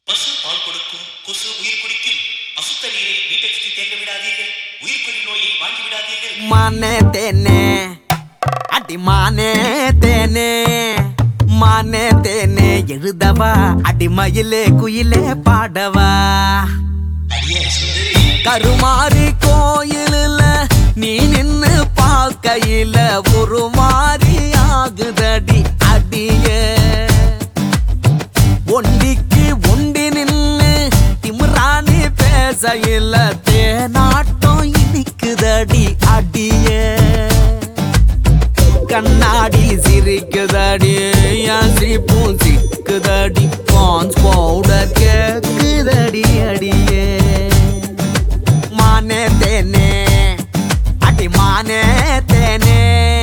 பசு பால் கொடுக்கும் கொசு உயிர் குடிக்கும் அசுத்த நீரை வீட்டை சுற்றி தேங்க விடாதீர்கள் உயிர்கொல்லி நோயை வாங்கி விடாதீர்கள் மானே தேனே அடி மானே தேனே மானே தேனே எழுதவா அடிமயிலே குயிலே பாடவா அடியே சுந்தரி கருமாரி கோயிலில் நீ நின்னு பார்க்கையில ஒரு மாறி ஆகுதடி அடியே ஒண்டிக்கு ஒண்டி நின்னு திமிராணி பேசையில தேனாட்டம் இனிக்குதடி அடியே கண்ணாடி சிரிக்குதடி என் சிரிப்பும் சிக்குதடி பான்ஸ் பவுடர் கேக்குதடி அடியே மானே தேனே அடி மானே தேனே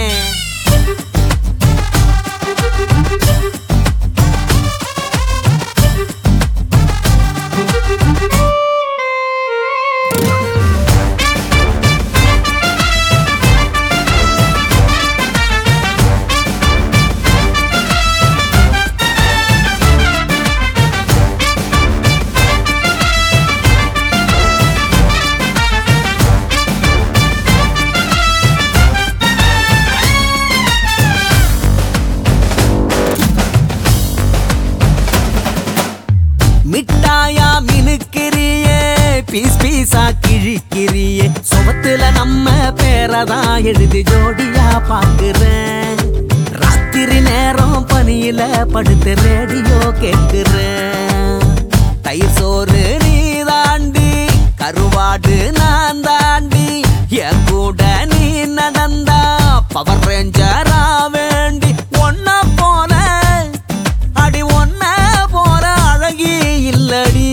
மிட்டாயா மினுக்கிறியே பீஸ் பீஸா கிழிக்கிறியே சுபத்துல நம்ம பேரதான் எழுதி ஜோடியா பாக்குறேன் ராத்திரி நேரம் பனியில படுத்து ரேடியோ கேக்குறேன் தயிர் சோறு நீ தாண்டி கருவாடு நான் தாண்டி என் கூட நீ நடந்தா பவர் ரேஞ்சரா வேண்டி ஒன்ன போல அடி ஒன்ன போற அழகி இல்லடி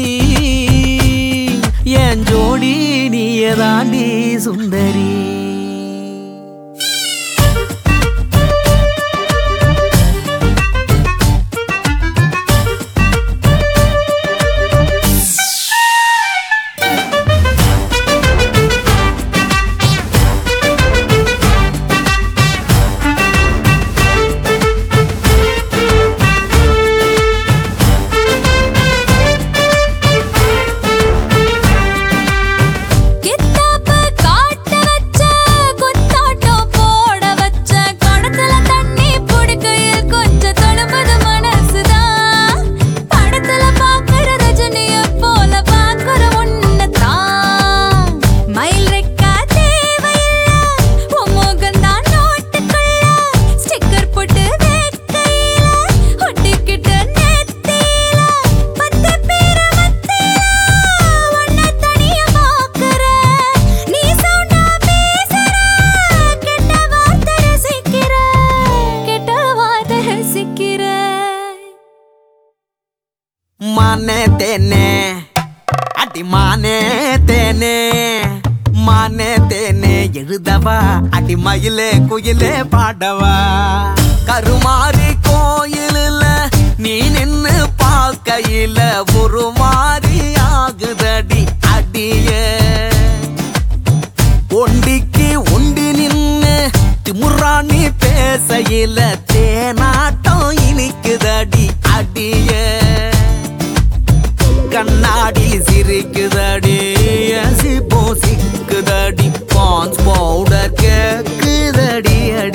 என் ஜோடி நீயே தாண்டி சுந்தரி கித்தாப்ப காட்ட வச்ச குத்தாட்டம் போட வச்ச குடத்துல தண்ணி புடிக்கையில் கொஞ்சம் தொழும்பது மனசுதான் படத்துல பாக்குற ரஜினிய போல பாக்குற உன்னதான் மயில் ரெக்கா தேவையில்ல உன் முகம்தான் நோட்டுக்குள்ள ஸ்டிக்கர் போட்டு வைக்கையில ஒட்டிக்கிட்டு நெத்தியில பத்து பேரை மத்தியில உன்னை தனியா பார்க்கிறேன். நீ sound ஆ பேசுற, கெட்ட வார்த்தை ரசிக்கிற, கெட்ட வார்த்தை ரசிக்கிற. மானே தேனே அடி மானே தேனே மானே தேனே எழுதவா அடி மயிலே குயிலே பாடவா கருமாரி கோயிலில் நீ நின்னு பார்க்கையில ஒரு மாறி ஆகுதடி அடியே ஒண்டிக்கு ஒண்டி நின்னு திமுறாணி பேசையில தேனாட்டம் இனிக்குதடி அடியே கண்ணாடி சிரிக்குதடி என் சிப்போ சிக்குதடி பான்ஸ் பவுடர் கேக்குதடி அடி